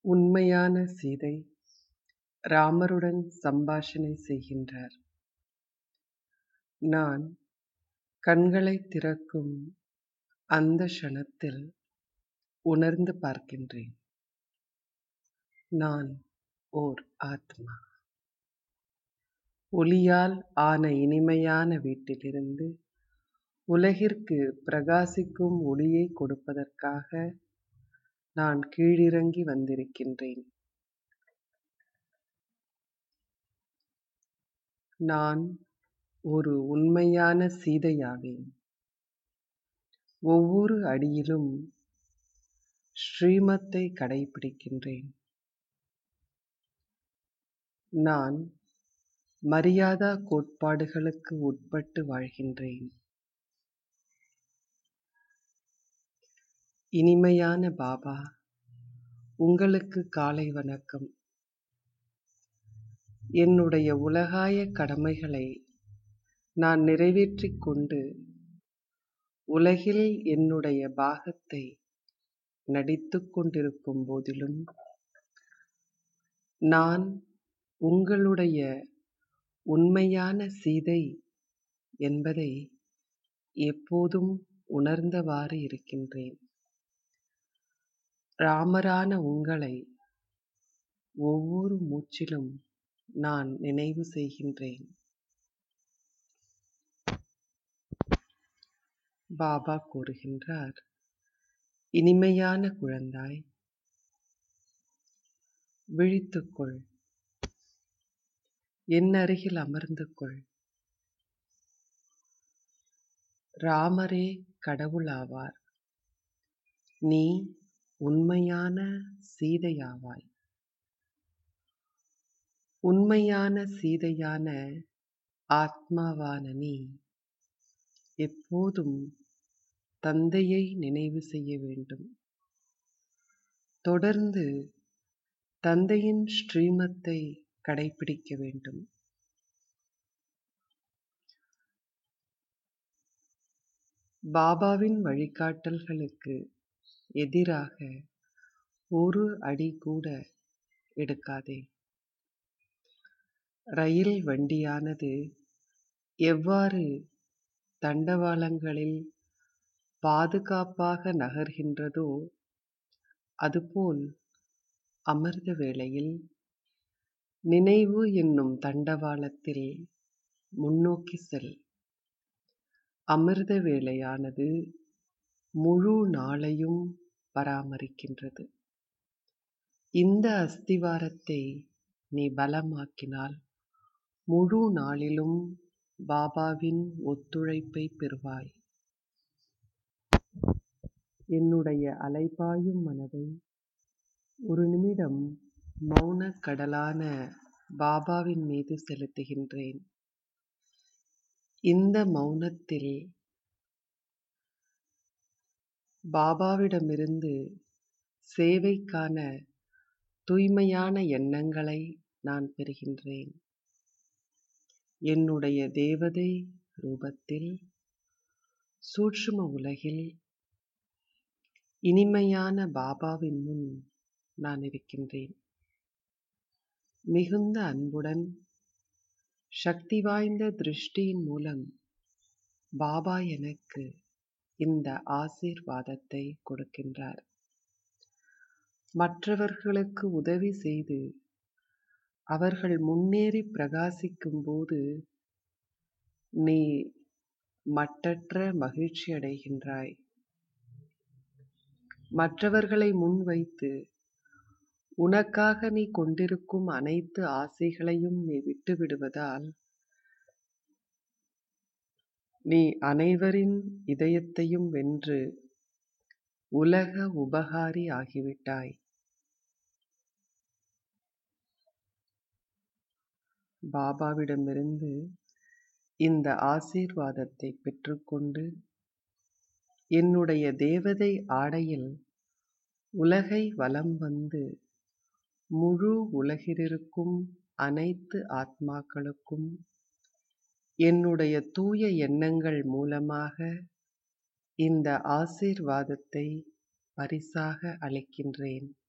உண்மையான சீதை ராமருடன் சம்பாஷணை செய்கின்றார் நான் கண்களைத் திறக்கும் அந்த க்ஷணத்தில் உணர்ந்து பார்க்கின்றேன் நான் ஓர் ஆத்மா ஒளியால் ஆன இனிமையான வீட்டிலிருந்து உலகிற்கு பிரகாசிக்கும் ஒளியை கொடுப்பதற்காக நான் கீழிறங்கி வந்திருக்கின்றேன் நான் ஒரு உண்மையான சீதையாவேன் ஒவ்வொரு அடியிலும் ஸ்ரீமத்தை கடைபிடிக்கின்றேன் நான் மரியாதா கோட்பாடுகளுக்கு உட்பட்டு வாழ்கின்றேன் இனிமையான பாபா உங்களுக்கு காலை வணக்கம் என்னுடைய உலகாய கடமைகளை நான் நிறைவேற்றிக் கொண்டு உலகில் என்னுடைய பாகத்தை நடித்துக் கொண்டிருக்கும் போதிலும் நான் உங்களுடைய உண்மையான சீதை என்பதை எப்போதும் உணர்ந்தவாறு இருக்கின்றேன் ராமரான உங்களை ஒவ்வொரு மூச்சிலும் நான் நினைவு செய்கின்றேன் பாபா கூறுகின்றார் இனிமையான குழந்தாய் விழித்துக்கொள் என் அருகில் அமர்ந்து கொள் ராமரே கடவுளாவார் நீ உண்மையான சீதையாவாய் உண்மையான சீதையான ஆத்மாவான நீ எப்போதும் தந்தையை நினைவு செய்ய வேண்டும் தொடர்ந்து தந்தையின் ஸ்ரீமத்தை கடைபிடிக்க வேண்டும் பாபாவின் வழிகாட்டல்களுக்கு எதிராக ஒரு அடி கூட எடுக்காதே ரயில் வண்டியானது எவ்வாறு தண்டவாளங்களில் பாதுகாப்பாக நகர்கின்றதோ அதுபோல் அமிர்த வேளையில் நினைவு என்னும் தண்டவாளத்தில் முன்னோக்கி செல் அமிர்த வேளையானது முழு நாளையும் பராமரிக்கின்றது இந்த அஸ்திவாரத்தை நீ பலமாக்கினால் முழு நாளிலும் பாபாவின் ஒத்துழைப்பை பெறுவாய் என்னுடைய அலைபாயும் மனதை ஒரு நிமிடம் மௌனக் கடலான பாபாவின் மீது செலுத்துகின்றேன் இந்த மௌனத்தில் பாபாவிடமிருந்து சேவைக்கான தூய்மையான எண்ணங்களை நான் பெறுகின்றேன் என்னுடைய தேவதை ரூபத்தில் சூட்சும உலகில் இனிமையான பாபாவின் முன் நான் இருக்கின்றேன் மிகுந்த அன்புடன் சக்தி வாய்ந்த திருஷ்டியின் மூலம் பாபா எனக்கு இந்த ஆசீர்வாதத்தை கொடுக்கின்றார் மற்றவர்களுக்கு உதவி செய்து அவர்கள் முன்னேறி பிரகாசிக்கும் போது நீ மட்டற்ற மகிழ்ச்சி அடைகின்றாய் மற்றவர்களை முன்வைத்து உனக்காக நீ கொண்டிருக்கும் அனைத்து ஆசைகளையும் நீ விட்டுவிடுவதால் நீ அனைவரின் இதயத்தையும் வென்று உலக உபகாரி ஆகிவிட்டாய் பாபாவிடமிருந்து இந்த ஆசீர்வாதத்தை பெற்றுக்கொண்டு என்னுடைய தேவதை ஆடையில் உலகை வலம் வந்து முழு உலகிலிருக்கும் அனைத்து ஆத்மாக்களுக்கும் என்னுடைய தூய எண்ணங்கள் மூலமாக இந்த ஆசீர்வாதத்தை பரிசாக அளிக்கின்றேன்